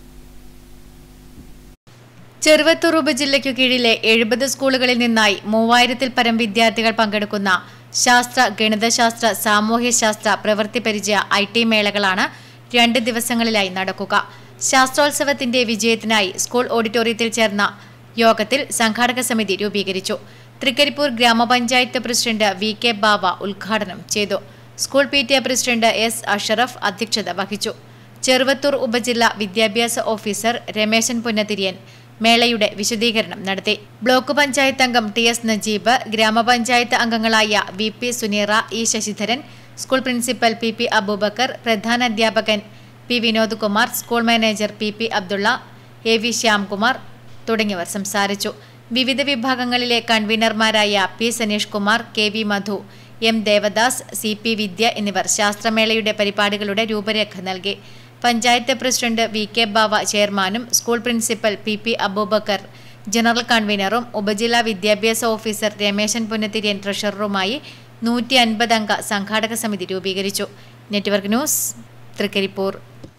ചെറുവത്തൂർ ഉപജില്ലയ്ക്കു കീഴിലെ എഴുപത് സ്കൂളുകളിൽ നിന്നായി മൂവായിരത്തിൽ പരം വിദ്യാർത്ഥികൾ പങ്കെടുക്കുന്ന ശാസ്ത്ര ഗണിതശാസ്ത്ര സാമൂഹ്യശാസ്ത്ര പ്രവൃത്തി പരിചയ ഐ ടി മേളകളാണ് രണ്ട് ദിവസങ്ങളിലായി നടക്കുക ശാസ്ത്രോത്സവത്തിന്റെ വിജയത്തിനായി സ്കൂൾ ഓഡിറ്റോറിയത്തിൽ ചേർന്ന യോഗത്തിൽ സംഘാടക സമിതി രൂപീകരിച്ചു തൃക്കരിപ്പൂർ ഗ്രാമപഞ്ചായത്ത് പ്രസിഡന്റ് വി കെ ബാവ ഉദ്ഘാടനം ചെയ്തു school P T A president S Ashraf അധ്യക്ഷത വഹിച്ചു ചെറുവത്തൂർ ഉപജില്ല വിദ്യാഭ്യാസ ഓഫീസർ രമേശൻ പുന്നതിരിയൻ മേളയുടെ വിശദീകരണം നടത്തി ബ്ലോക്ക് പഞ്ചായത്ത് അംഗം ടി എസ് നജീബ് ഗ്രാമപഞ്ചായത്ത് അംഗങ്ങളായ V P Suneera E Sasidharan school principal P P Aboobacker പ്രധാന അധ്യാപകൻ P Vinod Kumar school manager P P Abdulla A V Shyamkumar തുടങ്ങിയവർ സംസാരിച്ചു വിവിധ വിഭാഗങ്ങളിലെ കൺവീനർമാരായ P Saneesh Kumar K V Madhu M Devadas C P Vidya എന്നിവർ ശാസ്ത്രമേളയുടെ പരിപാടികളുടെ രൂപരേഖ നൽകി panchayat president V K Bava ചെയർമാനും school principal P P Aboobacker general കൺവീനറും ഉപജില്ലാ വിദ്യാഭ്യാസ ഓഫീസർ രമേശൻ പുന്നത്തിരിയൻ ട്രഷററുമായി നൂറ്റി അൻപത് അംഗ സംഘാടക സമിതി രൂപീകരിച്ചു നെറ്റ്വർക്ക് ന്യൂസ് തൃക്കരിപ്പൂർ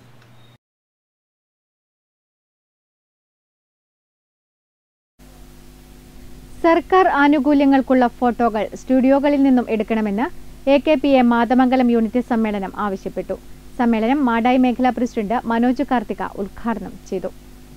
സർക്കാർ ആനുകൂല്യങ്ങൾക്കുള്ള ഫോട്ടോകൾ സ്റ്റുഡിയോകളിൽ നിന്നും എടുക്കണമെന്ന് A K P A Mathamangalam unit സമ്മേളനം ആവശ്യപ്പെട്ടു സമ്മേളനം മാടായി മേഖലാ പ്രസിഡന്റ് മനോജ് കാർത്തിക ഉദ്ഘാടനം ചെയ്തു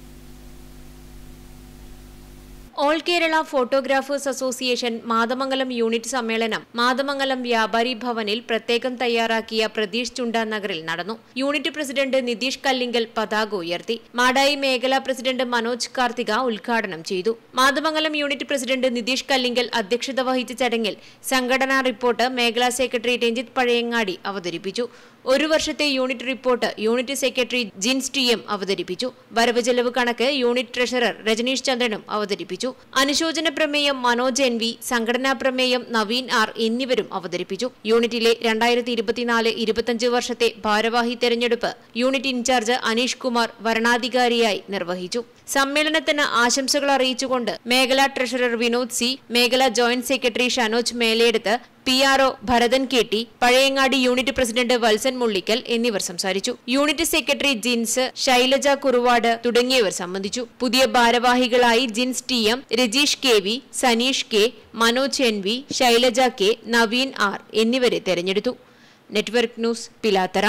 all Kerala photographers association Mathamangalam unit സമ്മേളനം മാതമംഗലം വ്യാപാരി ഭവനിൽ പ്രത്യേകം തയ്യാറാക്കിയ പ്രതീഷ് ചുണ്ട നഗറിൽ നടന്നു യൂണിറ്റ് പ്രസിഡന്റ് നിതീഷ് കല്ലിങ്കൽ പതാക ഉയർത്തി മാടായി മേഖലാ പ്രസിഡന്റ് മനോജ് കാർത്തിക ഉദ്ഘാടനം ചെയ്തു മാതമംഗലം യൂണിറ്റ് പ്രസിഡന്റ് നിതീഷ് കല്ലിങ്കൽ അധ്യക്ഷത വഹിച്ച ചടങ്ങിൽ സംഘടനാ റിപ്പോർട്ട് മേഖലാ സെക്രട്ടറി രഞ്ജിത്ത് പഴയങ്ങാടി അവതരിപ്പിച്ചു ഒരു വർഷത്തെ unit report unit secretary Jins T M അവതരിപ്പിച്ചു വരവ് ചെലവ് കണക്ക് യൂണിറ്റ് ട്രഷറർ രജനീഷ് ചന്ദ്രനും അവതരിപ്പിച്ചു അനുശോചന പ്രമേയം മനോജ് എൻ വി സംഘടനാ പ്രമേയം നവീൻ ആർ എന്നിവരും അവതരിപ്പിച്ചു യൂണിറ്റിലെ രണ്ടായിരത്തി ഇരുപത്തിനാല് ഇരുപത്തിയഞ്ച് വർഷത്തെ ഭാരവാഹി തെരഞ്ഞെടുപ്പ് യൂണിറ്റ് ഇൻചാർജ് അനീഷ് കുമാർ വരണാധികാരിയായി നിർവഹിച്ചു സമ്മേളനത്തിന് ആശംസകൾ അറിയിച്ചുകൊണ്ട് മേഖലാ ട്രഷറർ വിനോദ് സി മേഖലാ joint secretary Shanoj Meleduth P R O Bharathan K T Pazhayangadi unit president Valsan Mullikkal എന്നിവർ സംസാരിച്ചു യൂണിറ്റ് സെക്രട്ടറി ജിൻസ് ശൈലജ കുറുവാട് തുടങ്ങിയവർ സംബന്ധിച്ചു പുതിയ ഭാരവാഹികളായി Jins T M Rajeesh K V Saneesh K Manoj N V Shailaja K Naveen R എന്നിവരെ തെരഞ്ഞെടുത്തു നെറ്റ്വർക്ക് ന്യൂസ് പിലാത്തറ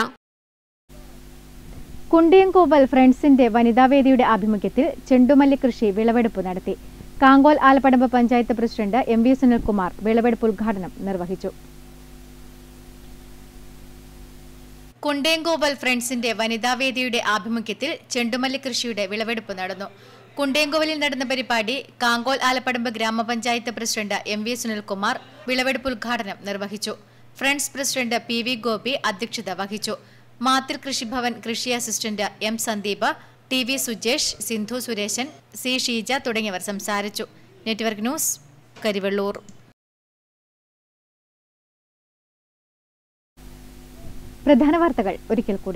കുണ്ടിയങ്കോവൽ ഫ്രണ്ട്സിന്റെ വനിതാവേദിയുടെ ആഭിമുഖ്യത്തിൽ ചെണ്ടുമല്ലി കൃഷി വിളവെടുപ്പ് നടത്തി Kankol Alappadamba panchayat president M V Sunilkumar വിളവെടുപ്പ് ഉദ്ഘാടനം നിർവഹിച്ചു കുണ്ടേങ്കോവൽ ഫ്രണ്ട്സിന്റെ വനിതാവേദിയുടെ ആഭിമുഖ്യത്തിൽ ചെണ്ടുമല്ലി കൃഷിയുടെ വിളവെടുപ്പ് നടന്നു കുണ്ടേങ്കോവലിൽ നടന്ന പരിപാടി കാങ്കോൽ ആലപ്പടമ്പ് ഗ്രാമപഞ്ചായത്ത് പ്രസിഡന്റ് എം വി സുനിൽകുമാർ വിളവെടുപ്പ് ഉദ്ഘാടനം നിർവഹിച്ചു friends president P V Gopi അധ്യക്ഷത വഹിച്ചു മാത്തിൽ കൃഷിഭവൻ കൃഷി assistant M Sandeep T V Sujesh Sindhu Suresan C Sheeja തുടങ്ങിയവർ സംസാരിച്ചു നെറ്റ്വർക്ക് ന്യൂസ് കരിവെള്ളൂർ പ്രധാന വാർത്തകൾ ഒരിക്കൽ കൂടി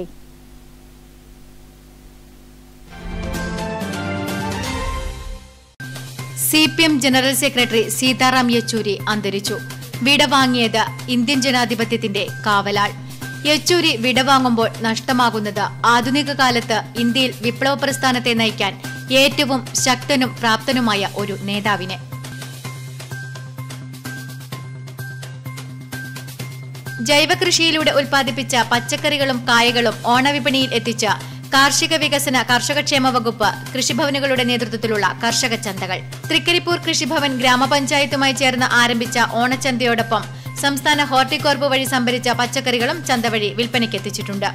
C P M general secretary Sitaram Yechury അന്തരിച്ചു വിടവാങ്ങിയത് ഇന്ത്യൻ ജനാധിപത്യത്തിന്റെ കാവലാൾ യെച്ചൂരി വിടവാങ്ങുമ്പോൾ നഷ്ടമാകുന്നത് ആധുനിക കാലത്ത് ഇന്ത്യയിൽ വിപ്ലവ പ്രസ്ഥാനത്തെ നയിക്കാൻ ഏറ്റവും ശക്തനും പ്രാപ്തനുമായ ഒരു നേതാവിനെ ജൈവകൃഷിയിലൂടെ ഉൽപ്പാദിപ്പിച്ച പച്ചക്കറികളും കായകളും ഓണവിപണിയിൽ എത്തിച്ച കാർഷിക വികസന കർഷകക്ഷേമ വകുപ്പ് കൃഷിഭവനുകളുടെ നേതൃത്വത്തിലുള്ള കർഷക ചന്തകൾ തൃക്കരിപ്പൂർ കൃഷിഭവൻ ഗ്രാമപഞ്ചായത്തുമായി ചേർന്ന് ആരംഭിച്ച ഓണച്ചന്തയോടൊപ്പം സംസ്ഥാന ഹോർട്ടികോർപ്പ് വഴി സംഭരിച്ച പച്ചക്കറികളും ചന്ത വഴി വിൽപ്പനയ്ക്കെത്തിച്ചിട്ടുണ്ട്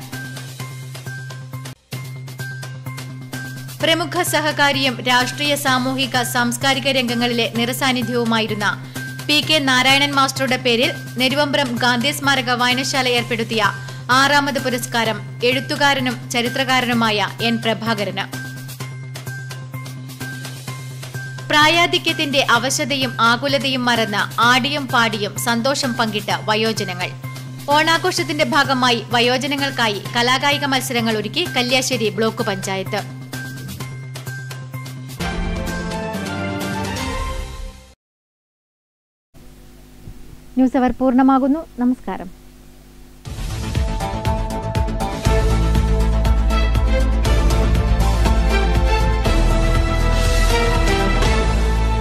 പ്രമുഖ സഹകാരിയും രാഷ്ട്രീയ സാമൂഹിക സാംസ്കാരിക രംഗങ്ങളിലെ നിറസാന്നിധ്യവുമായിരുന്ന പി കെ നാരായണൻ മാസ്റ്ററുടെ പേരിൽ നെരുവമ്പ്രം ഗാന്ധി സ്മാരക വായനശാല ഏർപ്പെടുത്തിയ ആറാമത് പുരസ്കാരം എഴുത്തുകാരനും ചരിത്രകാരനുമായ എൻ പ്രഭാകരന് പ്രായാധിക്യത്തിന്റെ അവശതയും ആകുലതയും മറന്ന് ആടിയും പാടിയും സന്തോഷം പങ്കിട്ട വയോജനങ്ങൾ ഓണാഘോഷത്തിന്റെ ഭാഗമായി വയോജനങ്ങൾക്കായി കലാകായിക മത്സരങ്ങൾ ഒരുക്കി Kalliasseri block panchayat news hour പൂർണ്ണമാകുന്നു നമസ്കാരം